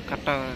கரெக்டாக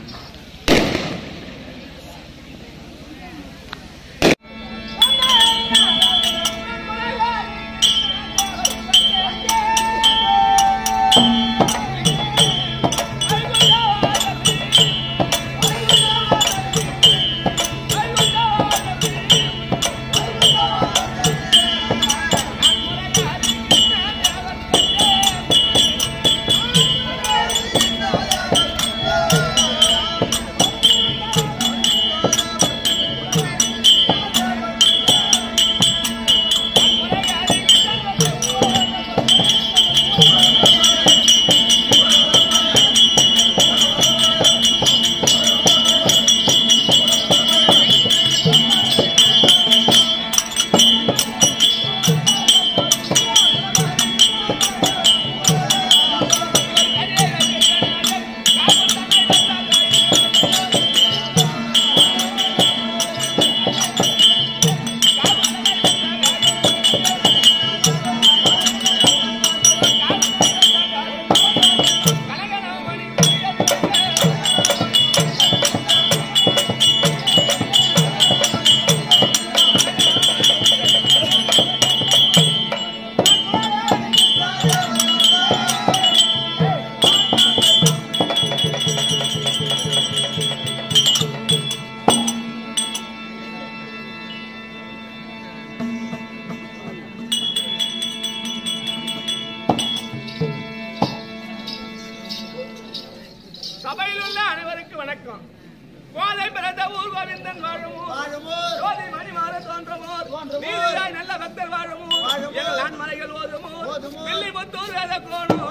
சபையில் உள்ள அனைவருக்கும் வணக்கம் கோதை பிறந்த ஊர் கோவிந்தன் வாழுமோ ஜோதி மணிமாற தோன்றமோ நீதியாய் நல்ல பக்தர் வாழுமோ எல்லாம் மலைகள் ஓதுமோ வெள்ளி முத்தூர் வேத கோணும்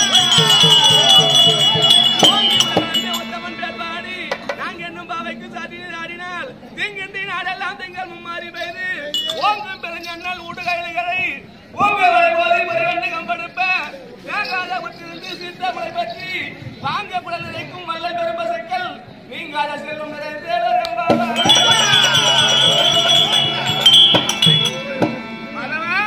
உத்தமன் பேர் பாடி நாங்க என்னும் பாவைக்கு சாதி ஆடினால் திங்கின்றி நாடெல்லாம் திங்கள் மும்மாறி பெய்து ஓங்கும் பெருங்கண்ணல் ஊடுகைகளை ஓங்கவரை போதை மறுவண்டு கம்பெடுப்ப வேங்காத முற்றிருந்து சீத்தமலை பற்றி வாங்க குடல் நினைக்கும் வல்ல பெரும்பசைக்கள் நீங்காத செல்வம் நிறைந்தேவர் மனவா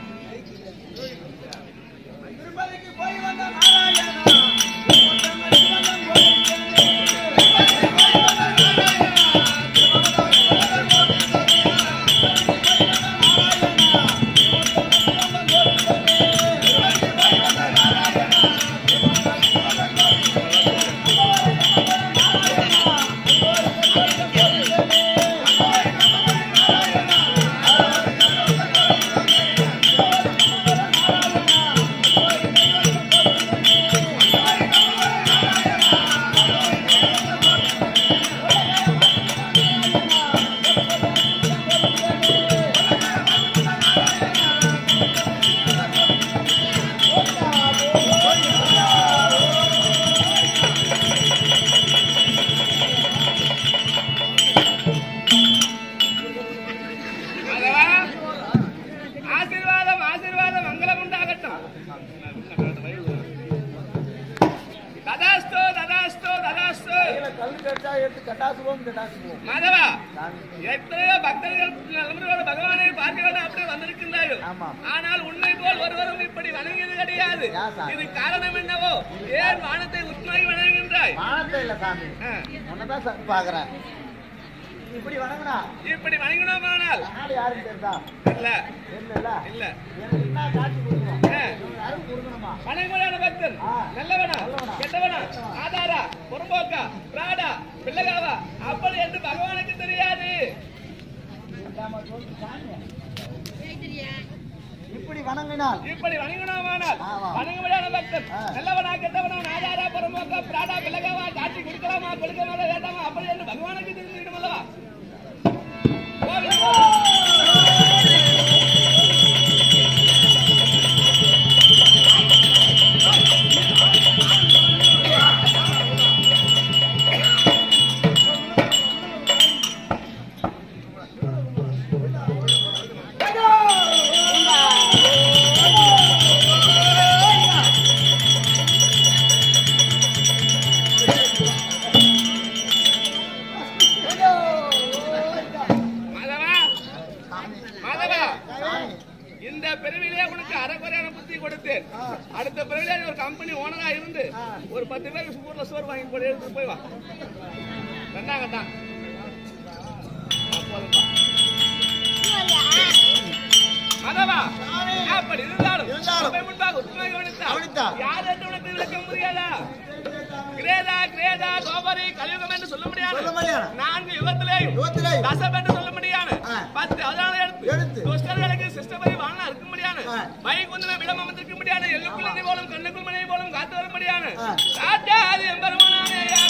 மனவா ஆசீர்வாதம் ஆசீர்வாதம் மங்களம் உண்டாகட்டும் ததாஸ்தோ ததாஸ்தோ ததாஸ்தோ மாதவா எத்தனையோ பக்தர்கள் நலமுறையோட பகவானை பார்க்க வேண்டும் அப்படி வந்திருக்கின்றார்கள் ஆனால் உன்னை போல் ஒருவரும் இப்படி வணங்கியது கிடையாது இது காரணம் என்னவோ ஏன் வானத்தை உத்மாகி வணங்குகின்றாய் வானத்தை இல்ல சாமி ஆ, உன்னதான் சாமி பாக்குறேன் இப்படி வணங்கினா இப்படி வணங்கினோமானால் நாடு யாருன்னு தெரியுதா இல்ல தெரியல இல்ல எனக்கு என்ன காட்சி கொடுக்கணும் ஆ. இவங்க யாரும் கொடுக்கணுமா வணங்குமுறையான பக்தன் நல்லவனா கெட்டவனா ஆதாரா புறம்போக்கா பிராடா பிள்ளைகாவா அப்படி என்று பகவானுக்கு தெரியாது நாம சொல்லு சாமி. இப்படி வணங்கினால் இப்படி வணங்கினோமானால் ஆமா. வணங்குமுறையான பக்தன் ஆ. நல்லவனா கெட்டவனா ஆதாரா புறம்போக்கா பிராடா பிள்ளைகாவா காட்சி கொடுக்கலாமா கொடுக்கலாமா வேண்டாமா அப்படி என்று பகவானுக்கு தெரிஞ்சுக்கிடும் அல்லவா கோவிந்தா. ஒரு பத்து பேருக்கு ஊர்ல சோறு வாங்கி போய் எடுத்து போய் வா ரெண்டா கட்டா போதும்பா மதவா அப்படி இருந்தாலும் இருந்தாலும். சபை முன்பாக உண்மை கவனித்தா கவனித்தா. யார் என்று உனக்கு விளக்க முடியாதா கிரேதா கிரேதா கோபரி கலியுகம் என்று சொல்ல முடியாது சொல்ல முடியாது. நான்கு யுகத்திலேயும் யுகத்திலே தசம் என்று சொல்ல முடியாது ஆ. பத்து அவதாரம் எடுத்து எடுத்து. துஷ்டர்களுக்கு சிஷ்டபதி வாழ இருக்க முடியாது ஆ. வைகுந்தன விடம் அமர்ந்திருக்க முடியாது எள்ளுக்குள் எண்ணெய் போலும் கண்ணுக்குள் மனை போலும் காத்து வர முடியாது ஆ. ராஜாதி எம்பெருமானானே யார்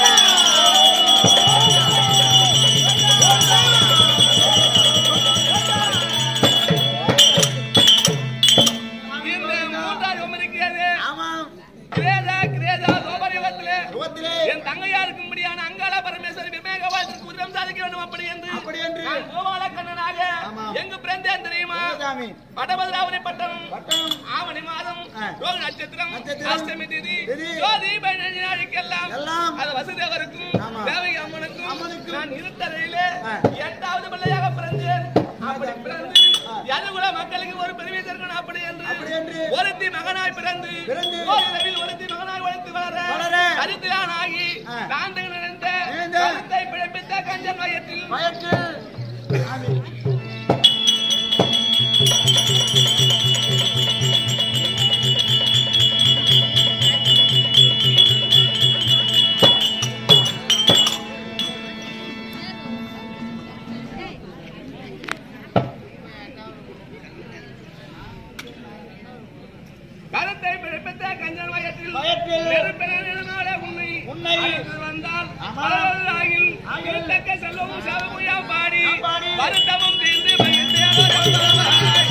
இந்த மூன்றாவது யுகம் இருக்கிறது ஆமாம் கிரேதா கிரேதா கோபரி யுகத்திலே யுகத்திலே என் தங்கையாருக்கு முடியான அங்காள பரமேஸ்வரி விவேகவாதத்துக்கு உதயம் சாதிக்க வேண்டும் அப்படி என்று அப்படி என்று. நான் கோபால கண்ணனாக ஆமா. எங்கு பிறந்தேன் தெரியுமா சாமி வடபத்ராவதி பட்டணம் பட்டம் ஆவணி மாதம் ஆ. ரோக நட்சத்திரம் நட்சத்திரம். அஷ்டமி திதி திதி. ஜோதி பதினஞ்சு நாளைக்கெல்லாம் எல்லாம். அது வசுதேவருக்கும் ஆமா. தேவகி அம்மனுக்கும் அம்மனுக்கும். நான் இருத்தரையிலே ஆ. எட்டாவது பிள்ளையாக பிறந்தேன் அப்படி பிறந்து ஆ. எதுகுல மக்களுக்கு ஒரு பெருமை சேர்க்கணும் அப்படி என்று அப்படி என்று. ஒருத்தி மகனாய் பிறந்து பிறந்து. ஓரிரவில் ஒருத்தி மகனாய் வளர்த்து வளர வளர. கருத்திலானாகி ஆ. காந்தக நினைந்த நினைந்த. கருத்தை பிழைப்பித்த கஞ்சன் வயத்தில் வயற்றில் சாமி கருத்தை பிழைப்பித்த கஞ்சன் வயத்தில் வயற்றில் நெருப்பினால உன்னை உன்னை அழைத்து வந்தால் ஆமா. பலவர்களாகில் ஆகில் இருத்தக்க செல்வமும் செலவுயா பாடி பாடி. வருத்தமும் தீர்ந்து மகிழ்ந்து அமர்ந்தவராய்.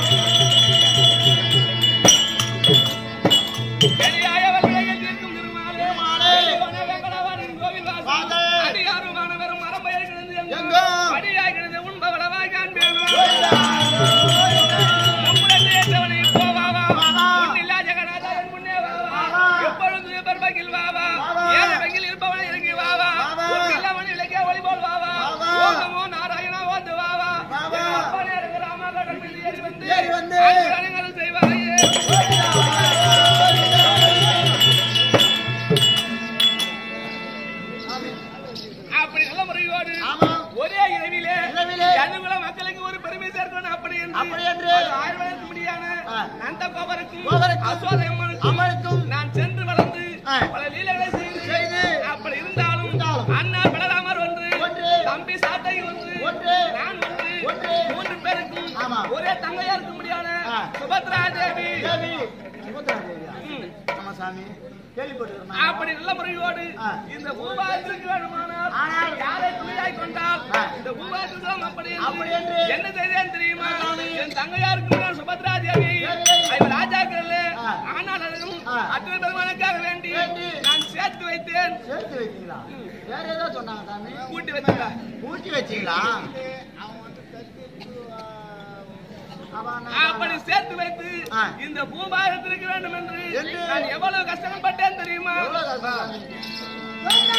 பெரியாயவர்களை தீர்க்கும் திருமாலே, திருமாலே. பெரியவனே வெங்கடவனின் கோவில் வாசல். வாசல். அடியாருமான வெறும் மரம்பயர் கிடந்து எங்கோ. எங்கோ. அடியாய் கிடந்து உண்பவளவாய் காண்பேனோ. கோவிந்தா. உம்முடன் தேசவனை போவாவா. வாவா. உன்னில்லா ஜெகநாதா என் முன்னே வாவா. வாவா. எப்பொழுது பெருமகில் வாவா. வாவா. ஏழவையில் இருப்பவனை இறங்கி வாவா. வாவா. உன்னில்லவன் இலக்கிய ஒளி போல் வாவா. வாவா. ஓம் நமோ நாராயணா ஓது வாவா. வாவா. என் அப்பனே எனக்கு ராமகடன் மீது ஏறி வந்து. ஏறி வந்து. அன்புடனங்கள் செய்வாயே. அப்படி நல்ல முறையோடு ஆமாம். ஒரே இரவிலே இரவிலே. ஜனகுல மக்களுக்கு ஒரு பெருமை சேர்க்கணும் அப்படி என்று அப்படி என்று. அது ஆழ்வதற்கு முடியான ஆ. நந்த கோபருக்கும் கோபருக்கும். அசோதை அம்மனுக்கும் அம்மனுக்கும் நான் சென்று வளர்ந்து ஆ. பல லீலைகளை செய்து செய்து. அப்படி இருந்தாலும் இருந்தாலும். அண்ணா பலராமர் ஒன்று ஒன்று. தம்பி சாட்டை ஒன்று ஒன்று. நான் ஒன்று ஒன்று. மூன்று பேருக்கும் ஆமா. ஒரே தங்கையா இருக்க முடியான ஆ. சுபத்ரா தேவி தேவி சுபத்ரா தேவியா ம். ஆமா சாமி கேள்விப்பட்டிருக்கேன் அப்படி நல்ல முறையோடு ஆ. இந்த பூபாத்திற்கு வேணுமானால் ஆனால் யாரை துணையாய் கொண்டால் ஆ. இந்த பூபாத்திற்கு அப்படி அப்படி என்று என்று. என்ன செய்தேன் தெரியுமா சாமி. என் தங்கையாருக்கு நான் சுபத்ரா தேவி தேவி. ஐவர் ராஜாக்கள் ஆ. ஆனால் அதனும் ஆ. அத்தனை பெருமானுக்காக வேண்டி வேண்டி. நான் சேர்த்து வைத்தேன் சேர்த்து வைத்தீங்களா வேற ஏதோ சொன்னாங்க சாமி கூட்டி வச்சுக்கா ஊட்டி வச்சீங்களா அவன் அப்படி சேர்த்து வைத்து ஆ. இந்த பூபாகத்திற்கு வேண்டும் என்று என்று. நான் எவ்வளவு கஷ்டப்பட்டேன் தெரியுமா எவ்வளவு கஷ்டம் சாமி?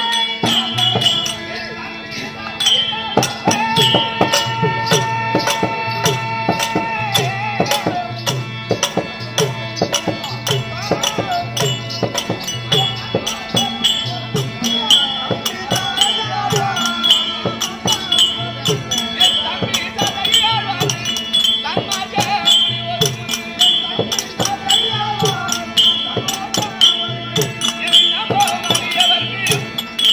என் தம்பி சதையால் வந்து தன்மாக என் நம்போ மணியவர்க்கு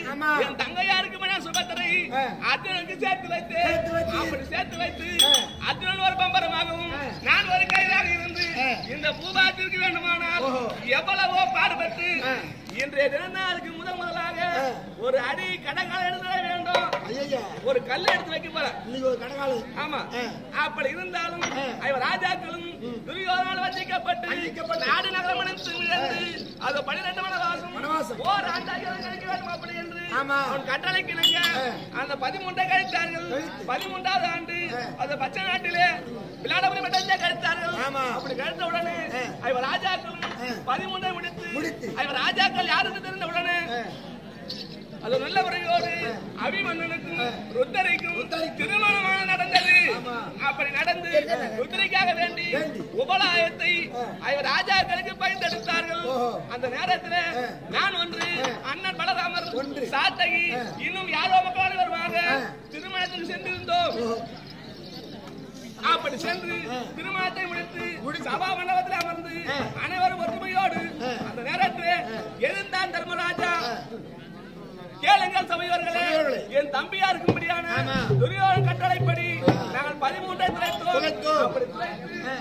ஆமா. என் தங்கையாருக்கு மன சுபத்திரை ஆ. அர்ஜுனுக்கு சேர்த்து வைத்து சேர்த்து வைத்து. அப்படி சேர்த்து வைத்து ஆ. அர்ஜுனன் ஒரு பம்பரமாகவும் ஆ. நான் ஒரு கையிலாக இருந்து ஆ. இந்த பூபாத்திற்கு வேண்டுமானால் ஓஹோ. எவ்வளவோ பாடுபட்டு ஆ. இன்றைய தினநாளுக்கு முதல் முதலாக ஆ. ஒரு அடி கடற்கால எடுத்து வேண்டும் ஐயா ஒரு கல் எடுத்து வைக்க போறேன் இன்னைக்கு ஒரு கடகாலு ஆமா ஆ. அப்படி இருந்தாலும் ஆ. அவர் ராஜாக்களும் துரியோதனால் வஞ்சிக்கப்பட்டு வஞ்சிக்கப்பட்டு. நாடு நகரமணித்து விழுந்து அது பன்னிரண்டு வனவாசம் வனவாசம். ஓர் ஆண்டாக கிடைக்க வேண்டும் அப்படி என்று ஆமா. அவன் கட்டளைக்கு இணங்க ஆ. அந்த பதிமூன்றை கழித்தார்கள் கழித்து. பதிமூன்றாவது ஆண்டு ஆ. அந்த பச்சை நாட்டிலே விளையாடபடி மட்டத்தை கழித்தார்கள் ஆமா. அப்படி கழித்த உடனே ஆ. அவர் ராஜாக்களும் ஆ. பதிமூன்றை முடித்து முடித்து. அவர் ராஜாக்கள் யாருக்கு தெரிந்த உடனே ஆ. அது நல்ல முறையோடு அபிமன்னனுக்கும் ருத்தரைக்கும் திருமணமான நடந்தது ஆமா. அப்படி நடந்து ருத்தரைக்காக வேண்டி வேண்டி. உபலாயத்தை ஆ. அவர் ராஜாக்களுக்கு பயன்படுத்தார்கள் ஓஹோ. அந்த நேரத்துல ஆ. நான் ஒன்று ஆ. அண்ணன் பலராமர் ஒன்று. சாத்தகி ஆ. இன்னும் யாரோ மக்கள் வருவாங்க ஆ. திருமணத்துக்கு சென்றிருந்தோம் ஓஹோ. அப்படி சென்று ஆ. திருமணத்தை முடித்து முடித்து. சபா மண்டபத்தில் அமர்ந்து ஆ. அனைவரும் ஒற்றுமையோடு ஆ. அந்த நேரத்தில் எழுந்தான் தர்மராஜா ஆ. கேளுங்கள் சபையோர்களே சபையோர்களே. என் தம்பியா இருக்கும்படியான ஆமா. துரியோதன் கட்டளைப்படி ஆ. நாங்கள் பதிமூன்றை துளைத்தோம் துளைத்தோம். அப்படி துளைத்து ஆ.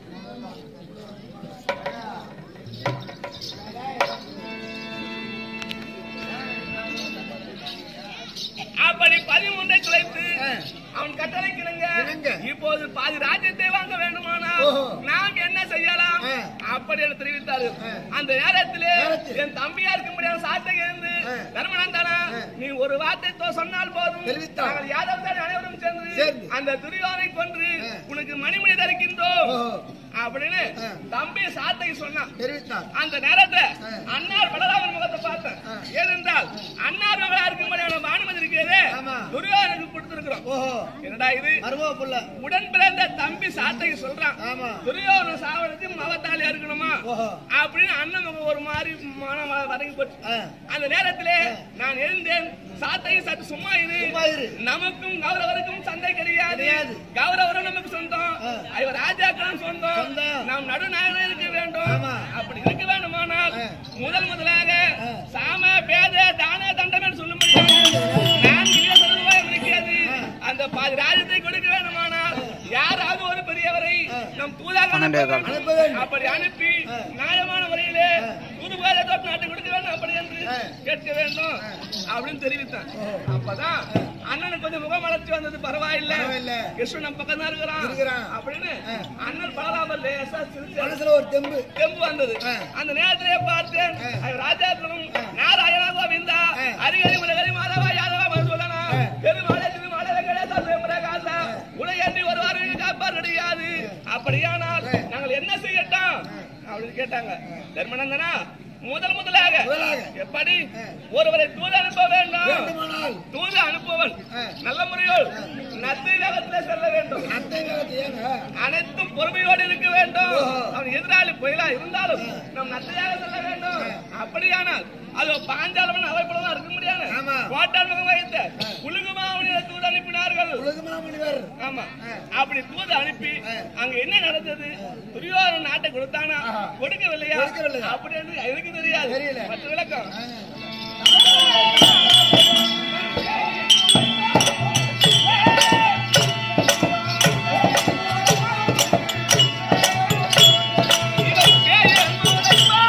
அப்படி பதிமூன்றை துளைத்து ஆ. அவன் கட்டளைக்கிணங்க இணங்க. இப்போது பாதி ராஜ்யத்தை வாங்க வேண்டுமானால் ஓஹோ. நாம் என்ன செய்யலாம் ஆ. அப்படி என்று தெரிவித்தார்கள் ஆ. அந்த நேரத்திலே நேரத்தில். என் தம்பியா இருக்கும்படியான சாட்டை இருந்து ஆ. தர்மனந்தானா ஆ. நீ ஒரு வார்த்தை தோ- சொன்னால் போதும் தெரிவித்தார். நாங்கள் யாதவர்கள் அனைவரும் சேர்ந்து சேர்ந்து. அந்த துரியோனை கொன்று ஆ. உனக்கு மணிமணி தரிக்கின்றோம் ஓஹோ. அப்படின்னு ஆ. தம்பி சாத்தை சொன்னான் தெரிவித்தார் அந்த நேரத்துல ஆ. அன்னார் பலராமன் முகத்தை பார்த்தேன் ஆ. ஏனென்றால் அன்னார் மகளா இருக்கும்படியான பானுமதி இருக்கிறதே ஆமா. துரியோதனுக்கு கொடுத்திருக்கிறோம் ஓஹோ என்னடா இது மருமக புள்ள உடன் பிறந்த தம்பி சாத்தைக்கு சொல்றான் ஆமா துரியோதன சாவனுக்கு மகத்தாலியா இருக்கணுமா ஓஹோ அப்படின்னு அண்ணன் முகம் ஒரு மாதிரி மனம் வதங்கி போச்சு ஆ. அந்த நேரத்திலே நான் எழுந்தேன் சாத்தை சற்று சும்மா இரு சும்மா இரு. நமக்கும் கௌரவருக்கும் சண்டை கிடையாது கிடையாது. கௌரவரும் நமக்கு சொந்தம் ஆ. இவர் ராஜாக்களும் சொந்தம் சொந்தம். நாம் நடுநாயகம் இருக்க வேண்டும் ஆமா. அப்படி இருக்க வேண்டுமானால் ஆ. முதல் முதலாக ஆ. சாம பேத தான தண்டம் என்று சொல்ல முடியாது நான் இங்கே சொல்லுவாய் இருக்கிறது ஆ. அந்த பாதி ராஜ்யத்தை கொடுக்க வேண்டுமானால் யாராவது ஒரு பெரியவரை நம் தூதாக அனுப்ப வேண்டும். அனுப்ப வேண்டும். அப்படி அனுப்பி ஆ. நியாயமான முறையிலே ஆ. தூதுபாத தோட்ட நாட்டை கொடுக்க வேண்டும் அப்படி என்று ஆ. கேட்க வேண்டும் அப்படின்னு தெரிவித்தான் ஓஹோ. அப்பதான் அண்ணனுக்கு கொஞ்சம் முகம் வளர்ச்சி வந்தது பரவாயில்ல பரவாயில்ல. கிருஷ்ணன் நம்ம பக்கம் தான் இருக்கிறான் இருக்கிறான். அப்படின்னு ஆ. அண்ணன் பலராமர் லேசா சிரிச்சாரு. மனசுல ஒரு தெம்பு தெம்பு வந்தது ஆ. அந்த நேரத்திலே பார்த்தேன் ஆ. அவர் ராஜாக்களும் ஆ. நாராயணா கோவிந்தா ஆ. ஹரிஹரி முருகரி மாதவா யாதவா மதுசூதனா ஆ. பெருமாளே திருமாளே வெங்கடேசா சிவபிரகாசா உலகேந்தி வருவார் காப்பார் கிடையாது அப்படியானால் ஆ. நாங்கள் என்ன செய்யட்டும் அப்படின்னு கேட்டாங்க தர்மநந்தனா முதல் முதலாக முதலாக. எப்படி ஆ. ஒருவரை தூது அனுப்ப வேண்டும் வேண்டுமானால் தூது அனுப்புவன் ஆ. நல்ல முறையில் நத்தை வேகத்திலே செல்ல வேண்டும் அத்தை வேகத்தை ஏங்க அனைத்தும் பொறுமையோடு இருக்க வேண்டும் ஓஹோ. அவன் எதிராளி புயலா இருந்தாலும் நம் நத்தையாக செல்ல வேண்டும் அப்படியானால் அது பாஞ்சாலவன் அவை போலதான் இருக்க முடியாது ஆமா. கோட்டால் முகம் வைத்த உலகமா அவனிடம் தூது அனுப்பினார்கள் உலகமா முனிவர் ஆமா ஆ. அப்படி தூது அனுப்பி ஆ. அங்க என்ன நடந்தது துரியோதனன் நாட்டை கொடுத்தானா ஆஹா. கொடுக்கவில்லையா கொடுக்கவில்லையா? அப்படி என்று எனக்கு தெரியாது தெரியல. மற்ற விளக்கம் ஆ. இவன் பேரு அன்புரைப்பா.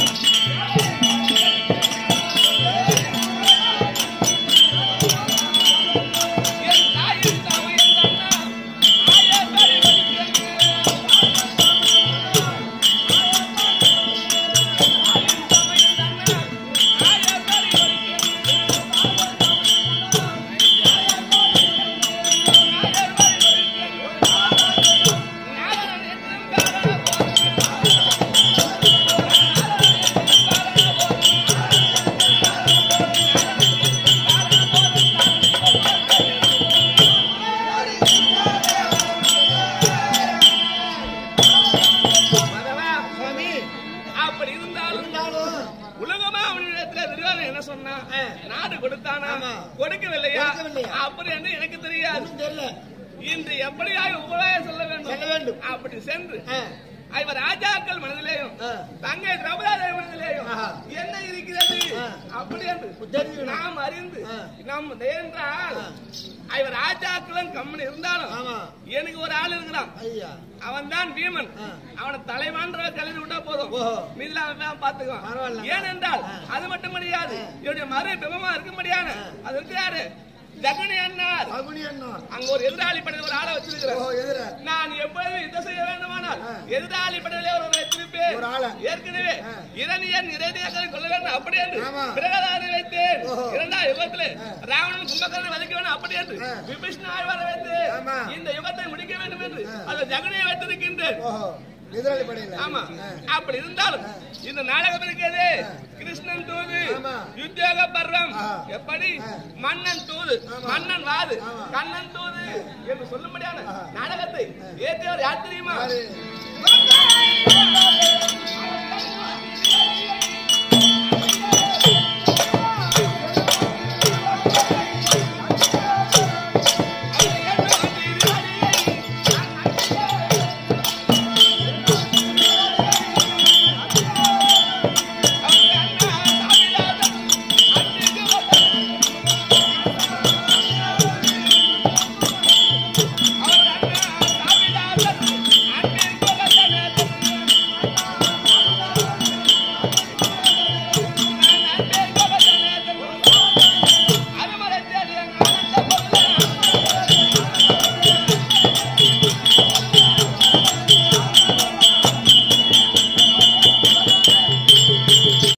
என் தாயின் தமையன் தன்னா, ஆயக்காரி மகவா, சுவாமி அப்படி இருந்தாலும் இருந்தாலும் உலகமா அவனிடத்துல துரியோதனன் என்ன சொன்னான் ஆ. நாடு கொடுத்தானா ஆமா. கொடுக்கவில்லையா கொடுக்கவில்லையா? அப்படி என்று எனக்கு தெரியாது ஒண்ணும் தெரியல இன்று எப்படியாக உபகாயம் சொல்ல வேண்டும் சொல்ல வேண்டும். அப்படி சென்று ஆ. ஐவர் ராஜாக்கள் மனதிலேயும் ஆ. தங்கை திரௌபதி மனதிலேயும் ஆஹா. என்ன இருக்கிறது ஆ. அப்படி என்று தெரிஞ்சுக்கணும். நாம் அறிந்து ஆ. நம் என்றால் ஆ. ஐவர் ராஜாக்களும் கம்மன் இருந்தாலும் ஆமா எனக்கு ஒரு ஆள் இருக்கிறான் ஐயா அவன் தான் பீமன் ஆ. அவனை தலைவான்ற கல்வி விட்டா போதும் ஓஹோ. மீதில அவன் தான் பாத்துக்குவான் பரவாயில்ல. ஏனென்றால் ஆ. அது மட்டும் முடியாது என்னுடைய மறு பிம்பமா இருக்க முடியாது ஆ. அது இருக்கிறாரு ஜெகனி அண்ணார் அகுனி அண்ணா அங்க ஒரு எதிராளி படை ஒரு ஆளை வச்சிருக்கிறேன் ஓ எதிர நான் எப்பொழுது யுத்தம் செய்ய வேண்டுமானால் ஆ. எதிராளி படையிலே ஒரு வைத்திருப்பேன் ஒரு ஆளை. ஏற்கனவே ஆ. இரணியன் இறைநியர்களை கொள்ள வேண்டும் அப்படி என்று ஆமா. பிரகலாதனை வைத்தேன் ஓஹோ. இரண்டாம் யுகத்திலே ஆ. ராவணன் கும்பகர்ணனை வதைக்க வேண்டும் அப்படி என்று ஆ. விபீஷ்ண ஆழ்வாரை வைத்து ஆமா. இந்த யுகத்தை முடிக்க வேண்டும் என்று ஆ. அந்த ஜெகனியை வைத்திருக்கின்றேன் ஓஹோ எதிராளி படையில ஆமா ஆ. அப்படி இருந்தாலும் ஆ. இந்த நாடகம் இருக்கிறது ஆ. கிருஷ்ணன் தூது ஆமா. யுத்தியோக பர்வம் ஆ. எப்படி ஆ. மன்னன் தூது ஆமா. மன்னன் வாது ஆமா. கண்ணன் தூது என்று சொல்லும்படியான ஆ. நாடகத்தை ஏற்றவர் யார் தெரியுமா யாரு? கொண்டாய்